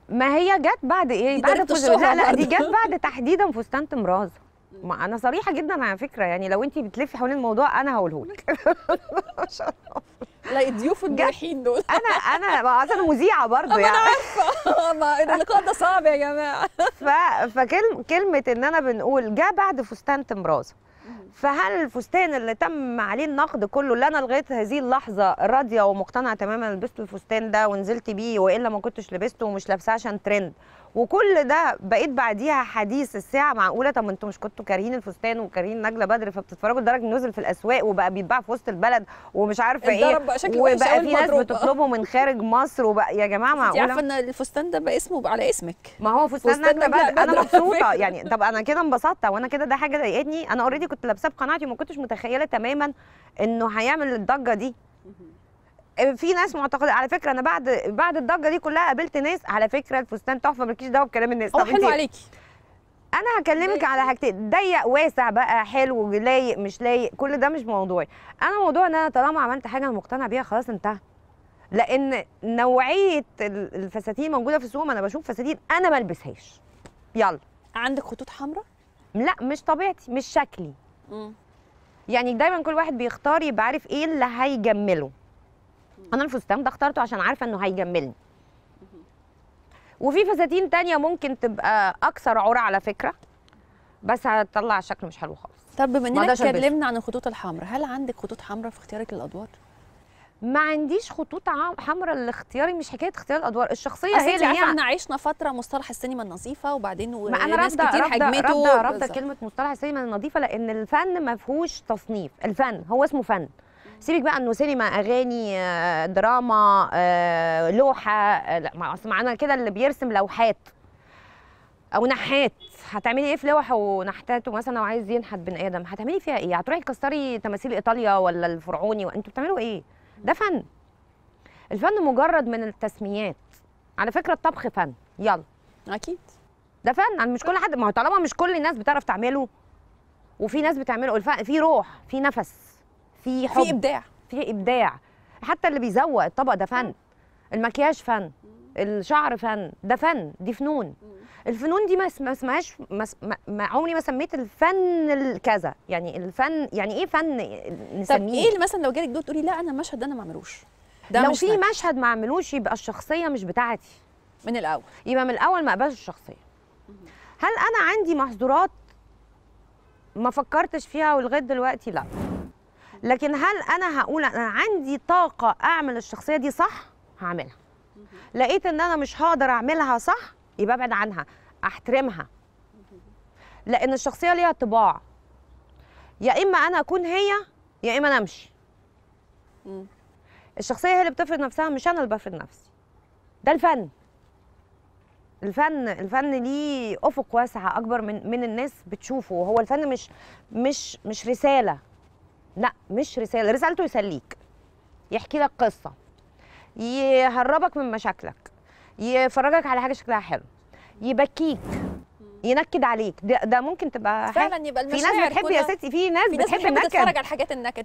ما هي جت بعد ايه دي بعد طريقة فوز... الشهرة لا لا دي برضه. جت بعد تحديدا فستان تمراز ما انا صريحه جدا على فكره يعني لو انت بتلفي حوالين الموضوع انا هقوله لك لا الضيوف المريحين دول انا انا ما أصل انا مذيعه برضه انا يعني عارفه ما اللقاء ده صعب يا جماعه ف... فكلمه كلمه ان انا بنقول جه بعد فستان تمراز فهل الفستان اللي تم عليه النقد كله اللي انا لغايه هذه اللحظه راضيه ومقتنعه تماما لبست الفستان ده ونزلت بيه والا ما كنتش لبسته ومش لابساه عشان ترند وكل ده بقيت بعديها حديث الساعه معقوله طب ما انتوا مش كنتوا كارهين الفستان وكارهين نجله بدر فبتتفرجوا لدرجه إنه نزل في الاسواق وبقى بيتباع في وسط البلد ومش عارفه ايه اتضرب بقى شكله وحش وبقى أوي في ناس المضروب. بتطلبه من خارج مصر وبقى يا جماعه انت معقوله عارفه ان الفستان ده بقى اسمه على اسمك ما هو فستان فستان نجله نجلة بدر انا بدر على مبسوطه فكرة. يعني طب انا كده انبسطت وانا كده ده حاجه ضايقتني انا اوريدي كنت لابساه بقناعتي وما كنتش متخيله تماما انه هيعمل الضجه دي في ناس معتقده على فكره انا بعد بعد الضجه دي كلها قابلت ناس على فكره الفستان تحفه مالكيش دعوه بكلام الناس هو طب حلو انتي- عليكي انا هكلمك ضيق على ليه؟ حاجتين ضيق واسع بقى حلو لايق مش لايق كل ده مش موضوعي انا موضوع ان انا طالما عملت حاجه انا مقتنعه بيها خلاص انتهى لان نوعيه ال- الفساتين موجوده في السوق ما انا بشوف فساتين انا ما البسهاش يلا عندك خطوط حمراء لا مش طبيعتي مش شكلي يعني دايما كل واحد بيختار يبقى عارف ايه اللي هيجمله انا الفستان ده اخترته عشان عارفه انه هيجملني وفي فساتين تانية ممكن تبقى اكثر عرى على فكره بس هتطلع شكل مش حلو خالص طب بما ما اننا أقدرش ألبسه. اتكلمنا عن الخطوط الحمراء هل عندك خطوط حمراء في اختيارك للادوار ما عنديش خطوط عام- حمراء لاختياري مش حكايه اختيار الادوار الشخصيه اصل هي انت اللي عارفه هي ان عشنا فتره مصطلح السينما النظيفه وبعدين ما انا ناس رافضه كتير رافضه هجمته رافضه رافضه بالظبط. كلمه مصطلح السينما النظيفه لان الفن ما فيهوش تصنيف الفن هو اسمه فن سيبك بقى انه سينما اغاني آه، دراما آه، لوحه آه، لا ما اصل معانا كده اللي بيرسم لوحات او نحات هتعملي ايه في لوح ونحتاته مثلا لو عايز ينحت بني ادم هتعملي فيها ايه هتروحي تكسري تماثيل ايطاليا ولا الفرعوني وانتوا بتعملوا ايه ده فن الفن مجرد من التسميات على فكره الطبخ فن يلا اكيد ده فن يعني مش كل حد ما هو طالما مش كل الناس بتعرف تعمله وفي ناس بتعمله الفن في روح في نفس في حب في ابداع في ابداع حتى اللي بيزوق الطبق ده فن المكياج فن الشعر فن ده فن دي فنون الفنون دي ما اس- ما اسمهاش ما اس- ما- ما عمري ما سميت الفن الكذا يعني الفن يعني ايه فن طب نسميه ايه اللي مثلا لو جالك دور تقولي لا انا المشهد ده انا ما اعملوش ده لو مش في ناجح. مشهد ما عملوش يبقى الشخصيه مش بتاعتي من الاول يبقى من الاول ما اقبلش الشخصيه هل انا عندي محظورات ما فكرتش فيها ولغايه دلوقتي لا لكن هل انا هقول انا عندي طاقه اعمل الشخصيه دي صح هعملها لقيت ان انا مش هقدر اعملها صح يبقى ابعد عنها احترمها لان الشخصيه ليها طباع يا اما انا اكون هي يا اما انا امشي مم. الشخصيه هي اللي بتفرض نفسها مش انا اللي بفرض نفسي ده الفن الفن الفن ليه افق واسع اكبر من من الناس بتشوفه هو الفن مش مش مش رساله لا مش رساله رسالته يسليك يحكي لك قصه يهربك من مشاكلك يفرجك على حاجه شكلها حلو يبكيك ينكد عليك ده, ده ممكن تبقى حاجة. فعلا يبقى في المشاعر ناس بتحب يا كلها- ستي في ناس في ناس بتحب بتحب النكد تتفرج على الحاجات النكد